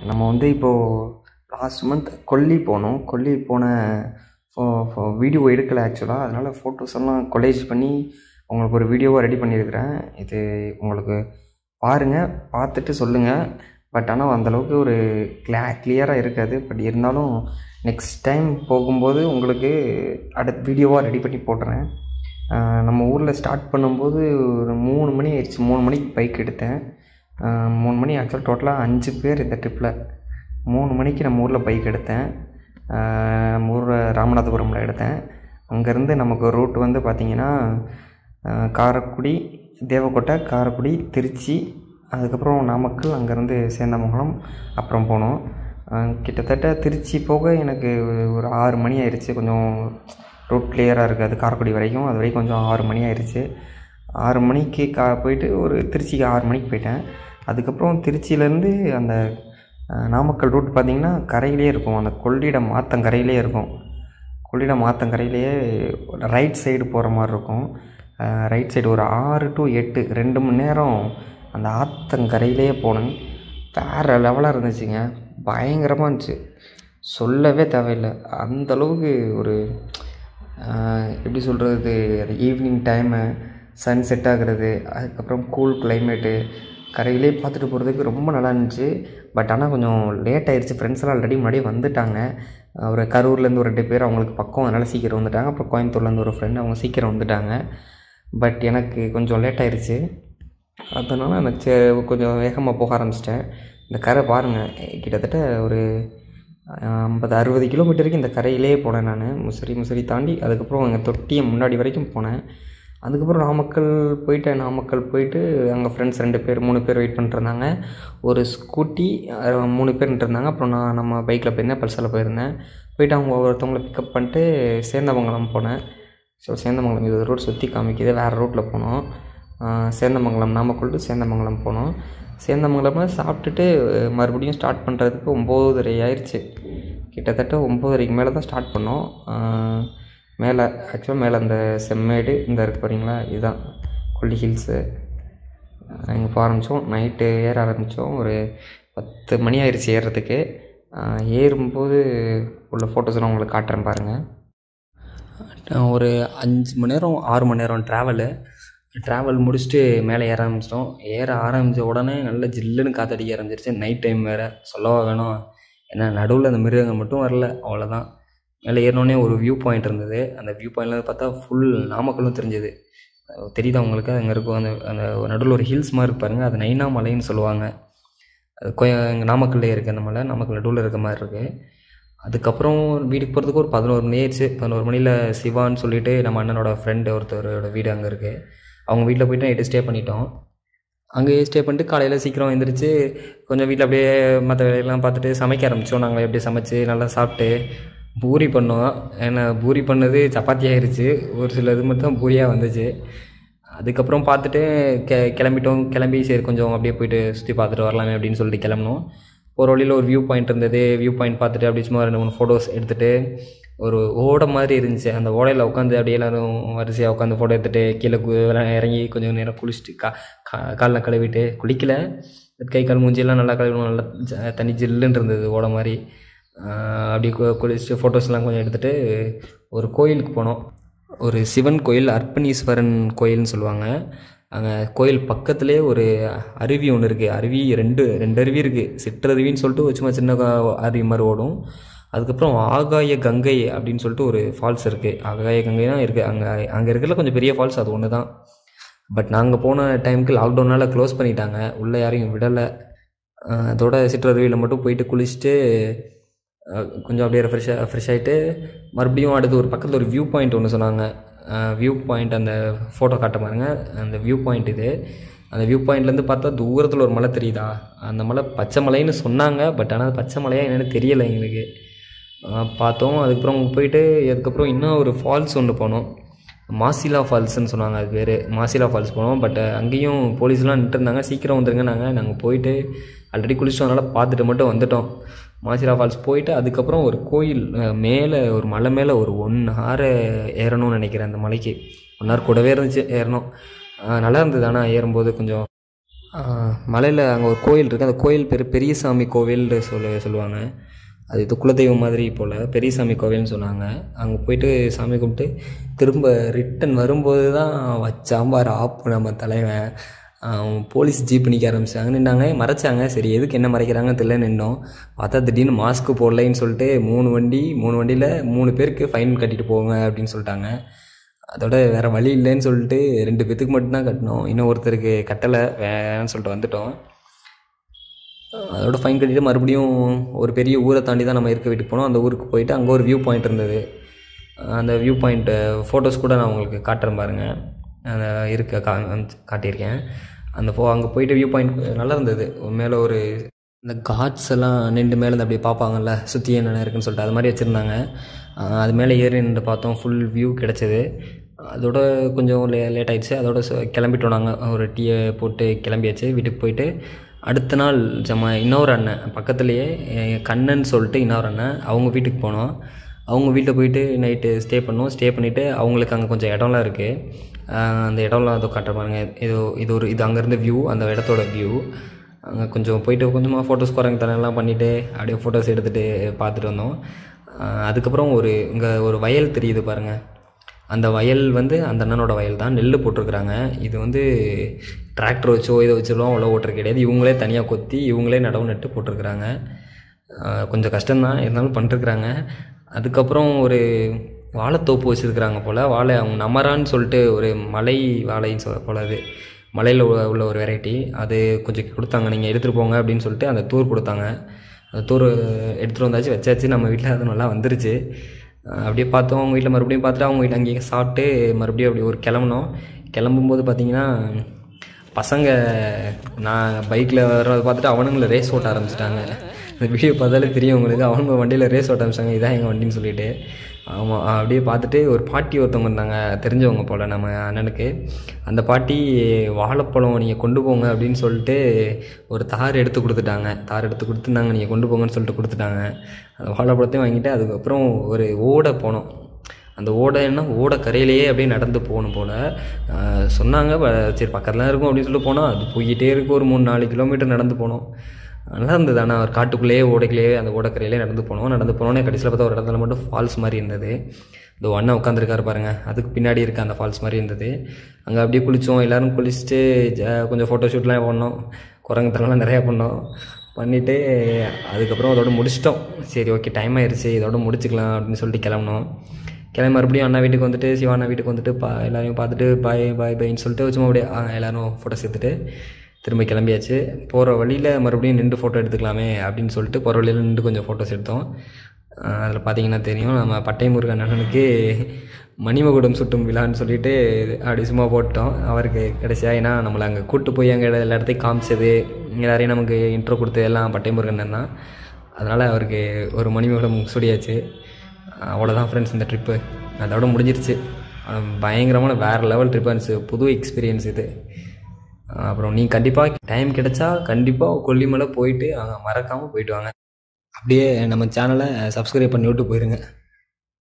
நம்ம வந்து இப்போது லாஸ்ட் மந்த் கொல்லி போனோம் கொல்லி போன ஃபோ ஃபோ வீடியோ எடுக்கலை ஆக்சுவலாக அதனால் ஃபோட்டோஸ் எல்லாம் கொலேஜ் பண்ணி உங்களுக்கு ஒரு வீடியோவாக ரெடி பண்ணியிருக்கிறேன் இது உங்களுக்கு பாருங்கள் பார்த்துட்டு சொல்லுங்கள் பட் ஆனால் அந்தளவுக்கு ஒரு கிளா கிளியராக இருக்காது பட் இருந்தாலும் நெக்ஸ்ட் டைம் போகும்போது உங்களுக்கு அடுத்த வீடியோவாக ரெடி பண்ணி போட்டுறேன் ஆஹ் நம்ம ஊரில் ஸ்டார்ட் பண்ணும்போது ஒரு மூணு மணி ஆயிடுச்சு மூணு மணிக்கு பைக் எடுத்தேன் ஆஹ் மூணு மணி ஆக்சுவலாக டோட்டலாக அஞ்சு பேர் இந்த ட்ரிப்பில் மூணு மணிக்கு நம்ம ஊரில் பைக் எடுத்தேன் ஆஹ் நம்ம ஊர் ராமநாதபுரமில் எடுத்தேன் அங்கேருந்து நமக்கு ரூட் வந்து பார்த்திங்கன்னா ஆஹ் காரைக்குடி தேவக்கோட்டை காரைக்குடி திருச்சி அதுக்கப்புறம் நாமக்கல் அங்கேருந்து சேந்தமங்கலம் அப்புறம் போனோம் ஆஹ் கிட்டத்தட்ட திருச்சி போக எனக்கு ஒரு ஆறு மணி ஆயிடுச்சு கொஞ்சம் ரூட் கிளியராக இருக்காது காரைக்குடி வரைக்கும் அது வரைக்கும் கொஞ்சம் ஆறு மணி ஆயிடுச்சு ஆறு மணிக்கு கா போயிட்டு ஒரு திருச்சிக்கு ஆறு மணிக்கு போயிட்டேன் அதுக்கப்புறம் திருச்சியிலேருந்து அந்த அஹ், நாமக்கல் ரூட் பார்த்திங்கன்னா கரையிலே இருக்கும் அந்த கொள்ளிடம் ஆத்தங்கரையிலே இருக்கும் கொள்ளிடம் ஆத்தங்கரையிலேயே ரைட் சைடு போகிற மாதிரி இருக்கும் ரைட் சைடு ஒரு ஆறு டு எட்டு ரெண்டு மணி நேரம் அந்த ஆத்தங்கரையிலேயே போனேன் வேறு லெவலாக இருந்துச்சுங்க பயங்கரமாக இருந்துச்சு சொல்லவே தேவையில்லை அந்தளவுக்கு ஒரு ஆஹ், எப்படி சொல்கிறது அது ஈவினிங் டைமு சன் செட் ஆகுறது அதுக்கப்புறம் கூல் கிளைமேட்டு கரையிலே பார்த்துட்டு போகிறதுக்கு ரொம்ப நல்லா இருந்துச்சு பட் ஆனால் கொஞ்சம் லேட் ஆயிடுச்சு ஃப்ரெண்ட்ஸ் எல்லாம் ஆல்ரெடி முன்னாடியே வந்துட்டாங்க ஒரு கரூர்லேருந்து ஒரு ரெண்டு பேர் அவங்களுக்கு பக்கம் அதனால் சீக்கிரம் வந்துட்டாங்க அப்புறம் கோயம்புத்தூர்லேருந்து ஒரு ஃப்ரெண்டு அவங்க சீக்கிரம் வந்துட்டாங்க பட் எனக்கு கொஞ்சம் லேட் ஆயிடுச்சு அதனால் நான் சே- கொஞ்சம் வேகமாக போக ஆரம்பிச்சிட்டேன் இந்த கரை பாருங்கள் கிட்டத்தட்ட ஒரு ஐம்பது அறுபது கிலோமீட்டருக்கு இந்த கரையிலே போனேன் நான் முசிறி முசிறி தாண்டி அதுக்கப்புறம் அங்கே தொட்டியம் முன்னாடி வரைக்கும் போனேன் அதுக்கப்புறம் நாமக்கல் போயிட்டேன் நாமக்கல் போயிட்டு அங்கே ஃப்ரெண்ட்ஸ் ரெண்டு பேர் மூணு பேர் வெயிட் பண்ணிட்டுருந்தாங்க ஒரு ஸ்கூட்டி அஹ், மூணு பேர் இருந்தாங்க அப்புறம் நான் நம்ம பைக்கில் போயிருந்தேன் பல்சரில் போயிருந்தேன் போயிட்டு அவங்க ஒவ்வொருத்தவங்கள பிக்கப் பண்ணிட்டு சேந்தமங்கலம் போனேன் ஸோ சேந்தமங்கலம் இது ரோட் சுற்றி காமிக்குது வேறு ரோட்டில் போனோம் ஆஹ் சேந்தமங்கலம் நாமக்கல் to சேந்தமங்கலம் போனோம் சேந்தமங்கலமில் சாப்பிட்டுட்டு அஹ், மறுபடியும் ஸ்டார்ட் பண்ணுறதுக்கு ஒம்போதரை ஆயிடுச்சு கிட்டத்தட்ட ஒம்போதரைக்கு மேலே தான் ஸ்டார்ட் பண்ணோம் ஆஹ், மேலே ஆக்சுவலாக மேலே அந்த செம்மேடு இந்த இருக்கு பாருங்களா இதுதான் கொல்லி ஹில்ஸு இங்கே போக ஆரம்பித்தோம் நைட்டு ஏற ஆரம்பித்தோம் ஒரு பத்து மணி ஆயிடுச்சு ஏறுறதுக்கு ஆஹ், ஏறும்போது உள்ள ஃபோட்டோஸ்லாம் உங்களுக்கு காட்டுறேன் பாருங்கள் ஒரு அஞ்சு மணி நேரம் ஆறு மணி நேரம் ட்ராவலு ட்ராவல் முடிச்சுட்டு மேலே ஏற ஆரம்பிச்சிட்டோம் ஏற ஆரம்பித்த உடனே நல்ல ஜில்லுன்னு காற்றடிக்க ஆரம்பிச்சிருச்சு நைட் டைம் வேறு சொல்லவா வேணும் ஏன்னா நடுவில் அந்த மிருகங்கள் மட்டும் வரல அவ்வளோதான் மேலே ஏறினோடனே ஒரு வியூ பாயிண்ட் இருந்தது அந்த வியூ பாயிண்ட்ல பார்த்தா ஃபுல் நாமக்கலும் தெரிஞ்சது தெரியுதா உங்களுக்கு அங்கே இருக்கும் அந்த அந்த நடுவில் ஒரு ஹில்ஸ் மாதிரி இருக்கு பாருங்க அது நைனா மலைன்னு சொல்லுவாங்க அது கோய இங்கே நாமக்கல்லே இருக்குது அந்த மலை நாமக்கல் நடுவில் இருக்க மாதிரி இருக்குது அதுக்கப்புறம் வீட்டுக்கு போகிறதுக்கு ஒரு பதினோரு மணி ஆயிடுச்சு பதினோரு மணியில் சிவான்னு சொல்லிட்டு நம்ம அண்ணனோட ஃப்ரெண்டு ஒருத்தரோட வீடு அங்கே இருக்குது அவங்க வீட்டில் போயிட்டு நைட்டு ஸ்டே பண்ணிட்டோம் அங்கேயே ஸ்டே பண்ணிட்டு காலையில் சீக்கிரம் எழுந்திரிச்சு கொஞ்சம் வீட்டில் அப்படியே மற்ற வேலையெல்லாம் பார்த்துட்டு சமைக்க ஆரம்பித்தோம் நாங்கள் அப்படியே சமைச்சு நல்லா சாப்பிட்டு பூரி பண்ணோம் ஏன்னா பூரி பண்ணது சப்பாத்தி ஆயிருச்சு ஒரு சில இது மட்டும் பூரியாக வந்துச்சு அதுக்கப்புறம் பார்த்துட்டு கெ கிளம்பிட்டோம் கிளம்பி சரி கொஞ்சம் அப்படியே போயிட்டு சுற்றி பார்த்துட்டு வரலாமே அப்படின்னு சொல்லிட்டு கிளம்புனோம் ஒரு வழியில் ஒரு வியூ பாயிண்ட் இருந்தது வியூ பாயிண்ட் பார்த்துட்டு அப்படியே சும்மா ரெண்டு மூணு ஃபோட்டோஸ் எடுத்துகிட்டு ஒரு ஓடை மாதிரி இருந்துச்சு அந்த ஓடையில் உட்காந்து அப்படியே எல்லாரும் வரிசையாக உட்காந்து ஃபோட்டோ எடுத்துகிட்டு கீழே கு- எல்லாம் இறங்கி கொஞ்சம் நேரம் குளிச்சுட்டு கா கா காலில் கழுவிட்டு குளிக்கல கை கால் மூஞ்சியெல்லாம் நல்லா கழுவணும் நல்லா ஜ- தண்ணி ஜில்லுன்னு இருந்தது ஓடை மாதிரி ஆஹ் அப்படியே கு- குளிச்சுட்டு ஃபோட்டோஸ்லாம் கொஞ்சம் எடுத்துகிட்டு ஒரு கோயிலுக்கு போனோம் ஒரு சிவன் கோயில் அர்ப்பணீஸ்வரன் கோயில்னு சொல்லுவாங்க அங்கே கோயில் பக்கத்துலேயே ஒரு அருவி ஒன்று இருக்குது அருவி ரெண்டு ரெண்டு அருவி இருக்குது சிற்றருவின்னு சொல்லிட்டு ஒரு சும்மா சின்ன க- அருவி மாதிரி ஓடும் அதுக்கப்புறம் ஆகாய கங்கை அப்படின்னு சொல்லிட்டு ஒரு ஃபால்ஸ் இருக்குது ஆகாய கங்கை தான் இருக்குது அங்கே அங்கே இருக்கிறதுல கொஞ்சம் பெரிய ஃபால்ஸ் அது ஒன்று தான் பட் நாங்கள் போன டைமுக்கு லாக்டவுனால் க்ளோஸ் பண்ணிட்டாங்க உள்ளே யாரையும் விடலை அதோட சிற்றருவியில் மட்டும் போயிட்டு குளிச்சுட்டு அஹ், கொஞ்சம் அப்படியே ஃப்ரெஷ் ஃப்ரெஷ் ஆகிட்டு மறுபடியும் அடுத்து ஒரு பக்கத்தில் ஒரு வியூ பாயிண்ட் ஒன்று சொன்னாங்க வியூ பாயிண்ட் அந்த ஃபோட்டோ காட்ட பாருங்க அந்த வியூ பாயிண்ட் இது அந்த வியூ பாயிண்ட்லேருந்து பார்த்தா தூரத்தில் ஒரு மலை தெரியுதா அந்த மலை பச்சை மலைன்னு சொன்னாங்க பட் ஆனால் அது பச்சை மலையா என்னன்னு தெரியலை எங்களுக்கு அஹ், பார்த்தோம் அதுக்கப்புறம் அங்க போயிட்டு அதுக்கப்புறம் இன்னும் ஒரு ஃபால்ஸ் ஒன்று போனோம் மாசிலா ஃபால்ஸ்னு சொன்னாங்க அது பேர் மாசிலா ஃபால்ஸ் போனோம் பட் அங்கேயும் போலீஸ்லாம் நின்றுட்டு இருந்தாங்க சீக்கிரம் வந்துருங்க நாங்கள் நாங்கள் போயிட்டு ஆல்ரெடி குளிச்சிட்டோம் அதனால் பார்த்துட்டு மட்டும் வந்துட்டோம் மாசிலா ஃபால்ஸ் போயிட்டு அதுக்கப்புறம் ஒரு கோயில் அஹ், மேலே ஒரு மலை மேலே ஒரு ஒன் ஹார் ஏறணும்னு நினைக்கிறேன் அந்த மலைக்கு ஒன் ஹவர் கூடவே இருந்துச்சு ஏறணும் அஹ், நல்லா இருந்தது ஆனால் ஏறும்போது கொஞ்சம் மலையில் அங்கே ஒரு கோயில் இருக்குது அந்த கோயில் பேர் பெரியசாமி கோவில்னு சொல்ல சொல்லுவாங்க அது இது குலதெய்வம் மாதிரி போல் பெரியசாமி கோவில்னு சொன்னாங்க அங்கே போயிட்டு சாமி கும்பிட்டு திரும்ப ரிட்டன் வரும்போது தான் வச்சாம்பார் ஆப்பு நம்ம தலைவன் அவன் போலீஸ் ஜீப் நிற்க ஆரம்பிச்சாங்க நின்னாங்க மறைச்சாங்க சரி எதுக்கு என்ன மறைக்கிறாங்கன்னு தெரியல நின்னோம் பார்த்தா திடீர்னு மாஸ்க் போடலைன்னு சொல்லிட்டு மூணு வண்டி மூணு வண்டியில் மூணு பேருக்கு ஃபைன் கட்டிட்டு போங்க அப்படின்னு சொல்லிட்டாங்க அதோட வேறு வழி இல்லைன்னு சொல்லிட்டு ரெண்டு பேத்துக்கு மட்டும்தான் கட்டினோம் இன்னும் ஒருத்தருக்கு கட்டலை வேணான்னு சொல்லிட்டு வந்துட்டோம் அதோட ஃபைன் கட்டிட்டு மறுபடியும் ஒரு பெரிய ஊரை தாண்டி தான் நம்ம இருக்க வீட்டுக்கு போனோம் அந்த ஊருக்கு போயிட்டு அங்கே ஒரு வியூ பாயிண்ட் இருந்தது அந்த வியூ பாயிண்ட்டு ஃபோட்டோஸ் கூட நான் உங்களுக்கு காட்டுறேன் பாருங்கள் அந்த இருக்க கா காட்டியிருக்கேன் அந்த ஃபோ அங்கே போயிட்டு வியூ பாயிண்ட் நல்லா இருந்தது மேலே ஒரு இந்த காட்ஸ் எல்லாம் நின்று மேலே இருந்து அப்படியே பார்ப்பாங்கல்ல சுற்றி என்னென்ன இருக்குன்னு சொல்லிட்டு அது மாதிரி வச்சுருந்தாங்க அது மேலே ஏறி நின்று பார்த்தோம் ஃபுல் வியூ கிடச்சிது அதோட கொஞ்சம் லே லேட் ஆயிடுச்சு அதோட ச- கிளம்பிட்டோம் நாங்கள் ஒரு டீயை போட்டு கிளம்பியாச்சு வீட்டுக்கு போயிட்டு அடுத்த நாள் நம்ம இன்னொரு அண்ணன் பக்கத்துலேயே என் கண்ணன் சொல்லிட்டு இன்னொரு அண்ணன் அவங்க வீட்டுக்கு போனோம் அவங்க வீட்டில் போயிட்டு நைட்டு ஸ்டே பண்ணோம் ஸ்டே பண்ணிவிட்டு அவங்களுக்கு அங்கே கொஞ்சம் இடம்லாம் இருக்குது அந்த இடம்லாம் அதோ காட்டுற பாருங்க இது இது ஒரு இது அங்கேருந்து வியூ அந்த இடத்தோட வியூ அங்கே கொஞ்சம் போயிட்டு கொஞ்சமாக ஃபோட்டோஸ் குரங்கு தரலாம் பண்ணிவிட்டு அப்படியே ஃபோட்டோஸ் எடுத்துகிட்டு பார்த்துட்டு வந்தோம் ஆஹ் அதுக்கப்புறம் ஒரு இங்கே ஒரு வயல் தெரியுது பாருங்கள் அந்த வயல் வந்து அந்த அண்ணனோட வயல் தான் நெல் போட்டிருக்கிறாங்க இது வந்து டிராக்டர் வச்சோ இதை வச்சுலாம் அவ்வளோ ஓட்டுறது கிடையாது இவங்களே தனியாக கொத்தி இவங்களே நடவு நட்டு போட்டிருக்கிறாங்க ஆஹ் கொஞ்சம் கஷ்டம்தான் இருந்தாலும் பண்ணிருக்கிறாங்க அதுக்கப்புறம் ஒரு வாழைத்தோப்பு வச்சுருக்குறாங்க போல் வாழை அவங்க நமரான்னு சொல்லிட்டு ஒரு மலை வாழைன்னு சொல்ல போல அது மலையில் உள்ள உள்ள ஒரு வெரைட்டி அது கொஞ்சம் கொடுத்தாங்க நீங்கள் எடுத்துகிட்டு போங்க அப்படின்னு சொல்லிட்டு அந்த தூர் கொடுத்தாங்க அந்த தூர் எடுத்துகிட்டு வந்தாச்சு வச்சாச்சு நம்ம வீட்டில் அது நல்லா வந்துருச்சு அஹ் அப்படியே பார்த்தோம் அவங்க வீட்டில் மறுபடியும் பார்த்துட்டு அவங்க வீட்டில் அங்கேயே சாப்பிட்டு மறுபடியும் அப்படி ஒரு கிளம்புனோம் கிளம்பும்போது பார்த்தீங்கன்னா பசங்க நான் பைக்கில் வர்றதை பார்த்துட்டு அவனுங்களை ரேஸ் ஓட்ட ஆரம்பிச்சிட்டாங்க இந்த வீடியோ பார்த்தாலே தெரியும் உங்களுக்கு அவனுங்க வண்டியில் ரேஸ் ஓட்ட ஆரம்பிச்சாங்க இதான் எங்கள் வண்டின்னு சொல்லிட்டு ஆமாம் அப்படியே பார்த்துட்டு ஒரு பாட்டி ஒருத்தவங்க இருந்தாங்க தெரிஞ்சவங்க போல் நம்ம அண்ணனுக்கு அந்த பாட்டி வாழைப்பழம் நீங்கள் கொண்டு போங்க அப்படின்னு சொல்லிட்டு ஒரு தார் எடுத்து கொடுத்துட்டாங்க தார் எடுத்து கொடுத்துருந்தாங்க நீங்கள் கொண்டு போங்கன்னு சொல்லிட்டு கொடுத்துட்டாங்க அந்த வாழைப்பழத்தையும் வாங்கிட்டு அதுக்கப்புறம் ஒரு ஓடை போனோம் அந்த ஓடைன்னா ஓடை கரையிலேயே அப்படியே நடந்து போகணும் போல் ஆஹ் சொன்னாங்க ப- சரி பக்கத்தில் இருக்கும் அப்படின்னு சொல்லி போனோம் அது போய்கிட்டே இருக்கு ஒரு மூணு நாலு கிலோமீட்டர் நடந்து போனோம் நல்லா இருந்தது ஆனால் ஒரு காட்டுக்குள்ளேயே ஓடைக்குள்ளேயே அந்த ஓடைக்கரையிலே நடந்து போனோம் நடந்து போனோன்னே கடைசியில் பார்த்தா ஒரு இடத்துல மட்டும் ஃபால்ஸ் மாதிரி இருந்தது இந்த அண்ணன் உட்காந்துருக்காரு பாருங்க அதுக்கு பின்னாடி இருக்க அந்த ஃபால்ஸ் மாதிரி இருந்தது அங்கே அப்படியே குளித்தோம் எல்லோரும் குளிச்சுட்டு ஜ- கொஞ்சம் ஃபோட்டோ ஷூட்லாம் பண்ணோம் குரங்குத்தனம்லாம் நிறையா பண்ணோம் பண்ணிவிட்டு அதுக்கப்புறம் அதோட முடிச்சிட்டோம் சரி ஓகே டைம் ஆயிடுச்சு இதோட முடிச்சுக்கலாம் அப்படின்னு சொல்லிட்டு கிளம்புனோம் கிளம்பி மறுபடியும் அண்ணா வீட்டுக்கு வந்துட்டு சிவா அண்ணா வீட்டுக்கு வந்துட்டு பா எல்லாரையும் பார்த்துட்டு பாய் பாய் பைன்னு சொல்லிட்டு சும்மா அப்படியே ஆ, எல்லாரும் ஃபோட்டோஸ் எடுத்துட்டு திரும்ப கிளம்பியாச்சு போகிற வழியில் மறுபடியும் நின்று ஃபோட்டோ எடுத்துக்கலாமே அப்படின்னு சொல்லிட்டு போகிற வழியில் நின்று கொஞ்சம் ஃபோட்டோஸ் எடுத்தோம் அதில் பார்த்தீங்கன்னா தெரியும் நம்ம பட்டை முருகன் அண்ணனுக்கு மணிமகுடம் சுட்டும் விழான்னு சொல்லிட்டு அப்படி சும்மா போட்டோம் அவருக்கு கடைசியாக ஏன்னா நம்மளை அங்கே கூட்டு போய் அங்கே எல்லா இடத்தையும் காமிச்சது எல்லாரையும் நமக்கு இன்ட்ரோ கொடுத்தது எல்லாம் பட்டை முருகன் அண்ணன் தான் அதனால் அவருக்கு ஒரு மணிமகுடம் சுடியாச்சு அவ்வளோதான் ஃப்ரெண்ட்ஸ் இந்த ட்ரிப்பு அதோட முடிஞ்சிருச்சு ஆனா, பயங்கரமான வேறு லெவல் ட்ரிப்பாக இருந்துச்சு புது எக்ஸ்பீரியன்ஸ் இது அப்புறம் நீ கண்டிப்பாக டைம் கிடைச்சா கண்டிப்பாக கொல்லிமலை போயிட்டு அங்கே மறக்காமல் போயிட்டு வாங்க அப்படியே நம்ம சேனலை சப்ஸ்கிரைப் பண்ணி விட்டு போயிருங்க